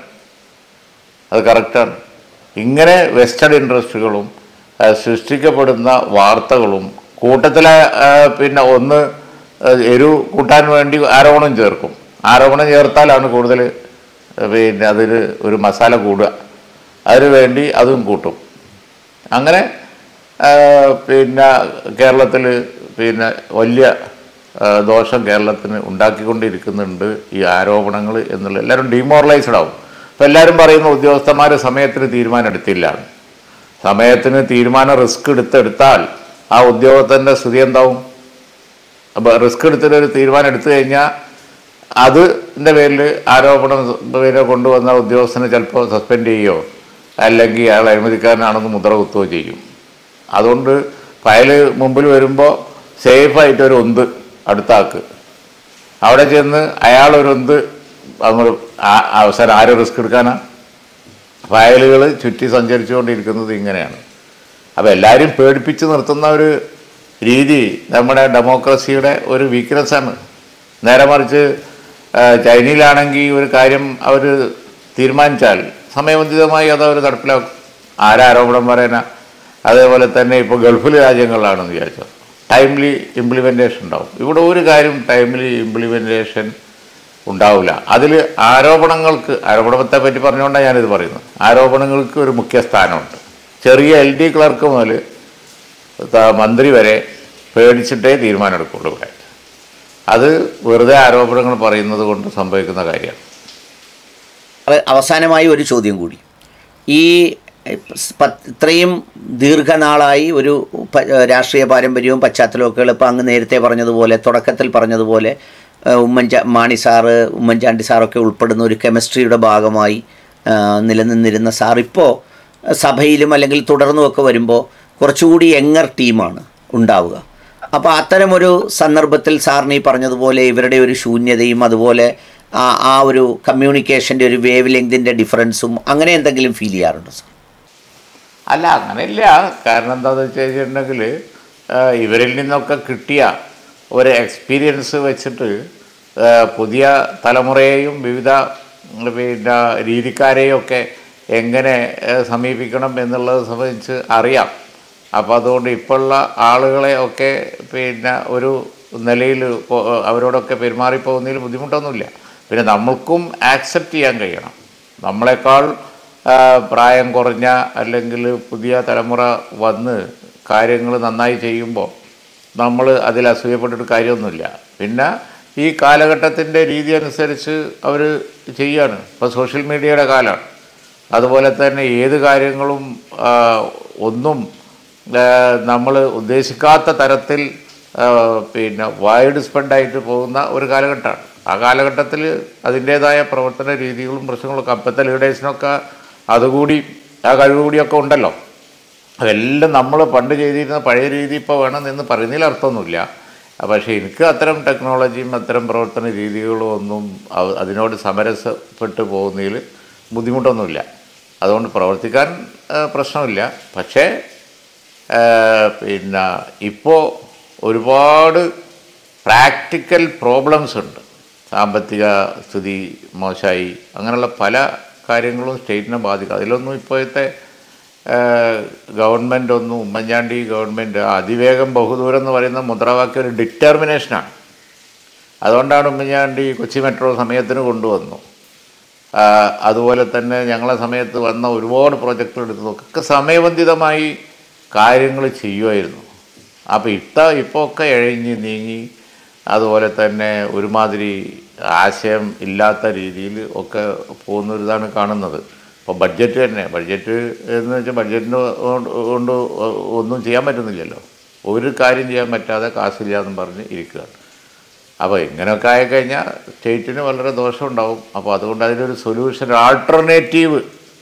S2: അത് കറക്റ്റാണ് ഇങ്ങനെ വെസ്റ്റഡ് ഇൻട്രസ്റ്റുകളും ആ, സൃഷ്ടിക്കപ്പെടുന്ന വാർത്തകളും കൂട്ടത്തിലെ ആ, പിന്നെ ഒന്ന് ആ, എരു കൂട്ടാൻ വേണ്ടി ആരോപണം ചേർക്കും ആരോപണം ചേർത്താലാണ് കൂടുതൽ പിന്നെ അതിൽ ഒരു മസാല കൂടുക അതിനു വേണ്ടി അതും കൂട്ടും അങ്ങനെ ആ, പിന്നെ കേരളത്തിൽ പിന്നെ വലിയ ആ, ദോഷം കേരളത്തിന് ഉണ്ടാക്കിക്കൊണ്ടിരിക്കുന്നുണ്ട് ഈ ആരോപണങ്ങൾ എന്നുള്ള എല്ലാവരും ഡിമോറലൈസ്ഡ് ആവും ഇപ്പം എല്ലാവരും പറയുന്ന ഉദ്യോഗസ്ഥന്മാർ സമയത്തിന് തീരുമാനം എടുത്തില്ല സമയത്തിന് തീരുമാനം റിസ്ക് എടുത്തെടുത്താൽ ആ ഉദ്യോഗസ്ഥൻ്റെ സ്ഥിതി എന്താവും അപ്പോൾ റിസ്ക് എടുത്തിട്ട് ഒരു തീരുമാനം എടുത്തു കഴിഞ്ഞാൽ അതിൻ്റെ പേരിൽ ആരോപണം പേര് കൊണ്ടുവന്ന ഉദ്യോഗസ്ഥനെ ചിലപ്പോൾ സസ്പെൻഡ് ചെയ്യുകയോ അല്ലെങ്കിൽ അയാൾ അഴിമതിക്കാരനാണെന്ന് മുദ്ര കുത്തുകയോ ചെയ്യും അതുകൊണ്ട് ഫയൽ മുമ്പിൽ വരുമ്പോൾ സേഫായിട്ട് ഒരു ഒന്ത് അടുത്താക്ക് അവിടെ ചെന്ന് അയാളൊരെന്ത് നമ്മൾ ആ- അവസരം ആരും റിസ്ക് എടുക്കാനാ ഫയലുകൾ ചുറ്റി സഞ്ചരിച്ചുകൊണ്ടിരിക്കുന്നത് ഇങ്ങനെയാണ് അപ്പോൾ എല്ലാവരും പേടിപ്പിച്ച് നിർത്തുന്ന ഒരു രീതി നമ്മുടെ ഡെമോക്രസിയുടെ ഒരു വീക്ക്നെസ്സാണ് നേരെ മറിച്ച് ആ, ചൈനയിലാണെങ്കിൽ ഒരു കാര്യം അവർ തീരുമാനിച്ചാൽ സമയബന്ധിതമായി അത് അവർ നടപ്പിലാക്കും ആരാരോപണം പറയാനാ അതേപോലെ തന്നെ ഇപ്പോൾ ഗൾഫിൽ രാജ്യങ്ങളിലാണെന്ന് വിചാരിച്ചോ ടൈംലി ഇംപ്ലിമെൻറ്റേഷൻ ഉണ്ടാവും ഇവിടെ ഒരു കാര്യം ടൈംലി ഇംപ്ലിമെൻറ്റേഷൻ ഉണ്ടാവില്ല അതിൽ ആരോപണങ്ങൾക്ക് ആരോപണത്തെ പറ്റി പറഞ്ഞുകൊണ്ടാണ് ഞാനിത് പറയുന്നത് ആരോപണങ്ങൾക്ക് ഒരു മുഖ്യ സ്ഥാനമുണ്ട് ചെറിയ എൽ ഡി ക്ലർക്ക് മുതൽ ത- മന്ത്രി വരെ പേടിച്ചിട്ടേ തീരുമാനമെടുക്കുള്ളൂ ഇവിടെ അത് വെറുതെ ആരോപണങ്ങൾ പറയുന്നത് കൊണ്ട് സംഭവിക്കുന്ന കാര്യമാണ്
S1: അത് അവസാനമായി ഒരു ചോദ്യം കൂടി ഈ പ- ഇത്രയും ദീർഘനാളായി ഒരു പ- രാഷ്ട്രീയ പാരമ്പര്യവും പശ്ചാത്തലമൊക്കെ ഇപ്പോൾ അങ്ങ് നേരത്തെ പറഞ്ഞതുപോലെ തുടക്കത്തിൽ പറഞ്ഞതുപോലെ ഏഹ്, ഉമ്മൻചാ മാണി സാറ് ഉമ്മൻചാണ്ടി സാറൊക്കെ ഉൾപ്പെടുന്ന ഒരു കെമിസ്ട്രിയുടെ ഭാഗമായി ആ, നിലനിന്നിരുന്ന സാർ ഇപ്പോൾ സഭയിലും അല്ലെങ്കിൽ തുടർന്നുമൊക്കെ വരുമ്പോൾ കുറച്ചുകൂടി യങ്ങർ ടീമാണ് ഉണ്ടാവുക അപ്പോൾ അത്തരമൊരു സന്ദർഭത്തിൽ സാറിന് ഈ പറഞ്ഞതുപോലെ ഇവരുടെ ഒരു ശൂന്യതയും അതുപോലെ ആ ആ ഒരു കമ്മ്യൂണിക്കേഷൻ്റെ ഒരു വേവ് ലെങ്തിൻ്റെ ഡിഫറൻസും അങ്ങനെ എന്തെങ്കിലും ഫീൽ ചെയ്യാറുണ്ടോ സാർ
S2: അല്ല അങ്ങനെയില്ല കാരണം എന്താണെന്ന് വെച്ച് കഴിഞ്ഞിട്ടുണ്ടെങ്കിൽ ഇവരിൽ നിന്നൊക്കെ കിട്ടിയ ഒരു എക്സ്പീരിയൻസ് വെച്ചിട്ട് ആ, പുതിയ തലമുറയെയും വിവിധ ഉം, പിന്നെ രീതിക്കാരെയും ഒക്കെ എങ്ങനെ ആ, സമീപിക്കണം എന്നുള്ളത് സംബന്ധിച്ച് അറിയാം അപ്പോൾ അതുകൊണ്ട് ഇപ്പോഴുള്ള ആളുകളെ ഒക്കെ പിന്നെ ഒരു നിലയിൽ പോ- അവരോടൊക്കെ പെരുമാറിപ്പോകുന്നതിൽ ബുദ്ധിമുട്ടൊന്നുമില്ല പിന്നെ നമ്മൾക്കും ആക്സെപ്റ്റ് ചെയ്യാൻ കഴിയണം നമ്മളെക്കാൾ ആ, പ്രായം കുറഞ്ഞ അല്ലെങ്കിൽ പുതിയ തലമുറ വന്ന് കാര്യങ്ങൾ നന്നായി ചെയ്യുമ്പോൾ നമ്മൾ അതിൽ അസൂയപ്പെട്ടിട്ട് കാര്യമൊന്നുമില്ല പിന്നെ ഈ കാലഘട്ടത്തിൻ്റെ രീതി അനുസരിച്ച് അവർ ചെയ്യാണ് ഇപ്പോൾ സോഷ്യൽ മീഡിയയുടെ കാലമാണ് അതുപോലെ തന്നെ ഏത് കാര്യങ്ങളും ആ, ഒന്നും നമ്മൾ ഉദ്ദേശിക്കാത്ത തരത്തിൽ ആ, പിന്നെ വൈഡ് സ്പ്രെഡായിട്ട് പോകുന്ന ഒരു കാലഘട്ടമാണ് ആ കാലഘട്ടത്തിൽ അതിൻ്റേതായ പ്രവർത്തന രീതികളും പ്രശ്നങ്ങളൊക്കെ അപ്പോഴത്തെ ലീഡേഴ്സിനൊക്കെ അതുകൂടി ആ കഴിവ് കൂടിയൊക്കെ ഉണ്ടല്ലോ അതെല്ലാം നമ്മൾ പണ്ട് ചെയ്തിരുന്ന പഴയ രീതി ഇപ്പോൾ വേണം എന്ന് പറയുന്നതിൽ അർത്ഥമൊന്നുമില്ല ആ, പക്ഷേ എനിക്ക് അത്തരം ടെക്നോളജിയും അത്തരം പ്രവർത്തന രീതികളും ഒന്നും അവ- അതിനോട് സമരസപ്പെട്ട് പോകുന്നതിൽ ബുദ്ധിമുട്ടൊന്നുമില്ല അതുകൊണ്ട് പ്രവർത്തിക്കാൻ ആ, പ്രശ്നമില്ല പക്ഷേ ആ, പിന്നെ ഇപ്പോൾ ഒരുപാട് പ്രാക്ടിക്കൽ പ്രോബ്ലംസ് ഉണ്ട് സാമ്പത്തിക സ്ഥിതി മോശമായി അങ്ങനെയുള്ള പല കാര്യങ്ങളും സ്റ്റേറ്റിനെ ബാധിക്കും അതിലൊന്നും ഇപ്പോഴത്തെ ഗവൺമെൻറ് ഒന്നും ഉമ്മൻചാണ്ടി ഗവൺമെൻറ് അതിവേഗം ബഹുദൂരം എന്ന് പറയുന്ന മുദ്രാവാക്യം ഒരു ഡിറ്റർമിനേഷനാണ് അതുകൊണ്ടാണ് ഉമ്മൻചാണ്ടി കൊച്ചി മെട്രോ സമയത്തിന് കൊണ്ടുവന്നു ആ, അതുപോലെ തന്നെ ഞങ്ങളെ സമയത്ത് വന്ന ഒരുപാട് പ്രോജക്റ്റുകൾ എടുത്തു നോക്കും ഒക്കെ സമയബന്ധിതമായി കാര്യങ്ങൾ ചെയ്യുമായിരുന്നു അപ്പോൾ ഇത്ത ഇപ്പോൾ ഒക്കെ എഴഞ്ഞ് നീങ്ങി അതുപോലെ തന്നെ ഒരുമാതിരി ആശയം ഇല്ലാത്ത രീതിയിൽ ഒക്കെ പോകുന്നൊരിതാണ് കാണുന്നത് ഇപ്പോൾ ബഡ്ജറ്റ് തന്നെ ബഡ്ജറ്റ് എന്ന് വെച്ചാൽ ബഡ്ജറ്റിന് കൊണ്ട് കൊണ്ട് ഒന്നും ചെയ്യാൻ പറ്റുന്നില്ലല്ലോ ഒരു കാര്യം ചെയ്യാൻ പറ്റാതെ കാശില്ല എന്നും പറഞ്ഞ് ഇരിക്കുകയാണ് അപ്പോൾ ഇങ്ങനെയൊക്കെ ആയിക്കഴിഞ്ഞാൽ സ്റ്റേറ്റിന് വളരെ ദോഷമുണ്ടാവും അപ്പോൾ അതുകൊണ്ട് അതിനൊരു സൊല്യൂഷൻ ആൾട്ടർനേറ്റീവ്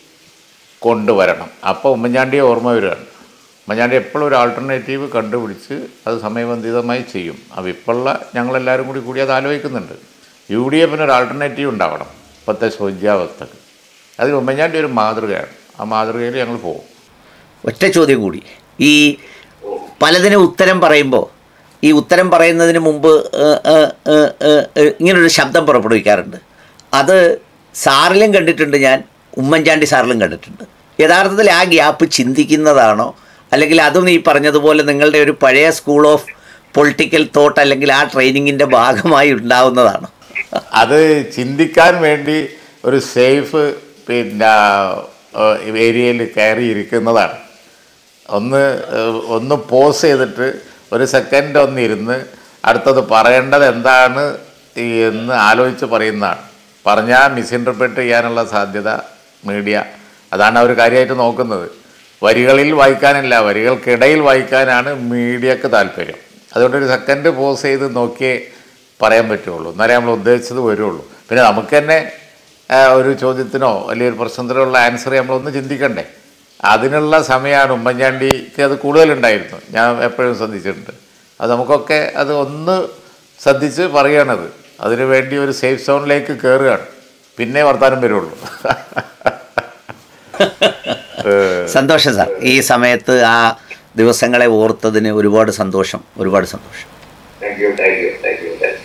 S2: കൊണ്ടുവരണം അപ്പോൾ ഉമ്മൻചാണ്ടിയെ ഓർമ്മ വരികയാണ് ഉമ്മൻചാണ്ടി എപ്പോഴും ഒരു ആൾട്ടർനേറ്റീവ് കണ്ടുപിടിച്ച് അത് സമയബന്ധിതമായി ചെയ്യും അപ്പോൾ ഇപ്പോഴുള്ള ഞങ്ങളെല്ലാവരും കൂടി കൂടി അത് ആലോചിക്കുന്നുണ്ട് യു ഡി എഫിന് ഒരു ആൾട്ടർനേറ്റീവ് ഉണ്ടാവണം ഇപ്പോഴത്തെ ശോച്യാവസ്ഥക്ക് അതിൽ ഉമ്മൻചാണ്ടി ഒരു മാതൃകയാണ് ആ മാതൃകയിൽ ഞങ്ങൾ പോകും
S1: ഒറ്റ ചോദ്യം കൂടി ഈ പലതിനും ഉത്തരം പറയുമ്പോൾ ഈ ഉത്തരം പറയുന്നതിന് മുമ്പ് ഏഹ്, ഏഹ്, ഏഹ്, ഏഹ്, ഏഹ്, ഇങ്ങനൊരു ശബ്ദം പുറപ്പെടുവിക്കാറുണ്ട് അത് സാറിലും കണ്ടിട്ടുണ്ട് ഞാൻ ഉമ്മൻചാണ്ടി സാറിലും കണ്ടിട്ടുണ്ട് യഥാർത്ഥത്തിൽ ആ ഗ്യാപ്പ് ചിന്തിക്കുന്നതാണോ അല്ലെങ്കിൽ അതും ഈ പറഞ്ഞതുപോലെ നിങ്ങളുടെ ഒരു പഴയ സ്കൂൾ ഓഫ് പൊളിറ്റിക്കൽ തോട്ട് അല്ലെങ്കിൽ ആ ട്രെയിനിങ്ങിൻ്റെ ഭാഗമായി ഉണ്ടാവുന്നതാണോ
S2: അത് ചിന്തിക്കാൻ വേണ്ടി ഒരു സേഫ് പിന്നെ ഏരിയയിൽ കയറി ഇരിക്കുന്നതാണ് ഒന്ന് ഏഹ്, ഒന്ന് പോസ് ചെയ്തിട്ട് ഒരു സെക്കൻഡ് ഒന്ന് ഇരുന്ന് അടുത്തത് പറയേണ്ടത് എന്താണ് ഈ എന്ന് ആലോചിച്ച് പറയുന്നതാണ് പറഞ്ഞാൽ മിസ്ഇൻറ്റർപ്രറ്റ് ചെയ്യാനുള്ള സാധ്യത മീഡിയ അതാണ് അവർ കാര്യമായിട്ട് നോക്കുന്നത് വരികളിൽ വായിക്കാനില്ല വരികൾക്കിടയിൽ വായിക്കാനാണ് മീഡിയക്ക് താല്പര്യം അതുകൊണ്ട് ഒരു സെക്കൻഡ് പോസ് ചെയ്ത് നോക്കിയേ പറയാൻ പറ്റുള്ളൂ എന്നാലേ നമ്മൾ ഉദ്ദേശിച്ചത് വരുള്ളൂ പിന്നെ നമുക്ക് തന്നെ ആ, ഒരു ചോദ്യത്തിനോ അല്ലെങ്കിൽ ഒരു പ്രശ്നത്തിനോ ഉള്ള ആൻസർ നമ്മളൊന്ന് ചിന്തിക്കണ്ടേ അതിനുള്ള സമയമാണ് ഉമ്മൻചാണ്ടിക്ക് അത് കൂടുതലുണ്ടായിരുന്നു ഞാൻ എപ്പോഴും ശ്രദ്ധിച്ചിട്ടുണ്ട് അത് നമുക്കൊക്കെ അത് ഒന്ന് ശ്രദ്ധിച്ച് പറയണത് അതിനു വേണ്ടി ഒരു സേഫ് സോണിലേക്ക് കയറുകയാണ് പിന്നെ വർത്താനം വരുള്ളൂ
S1: സന്തോഷം സാർ ഈ സമയത്ത് ആ ദിവസങ്ങളെ ഓർത്തതിന് ഒരുപാട് സന്തോഷം ഒരുപാട് സന്തോഷം
S3: thank you thank you thank U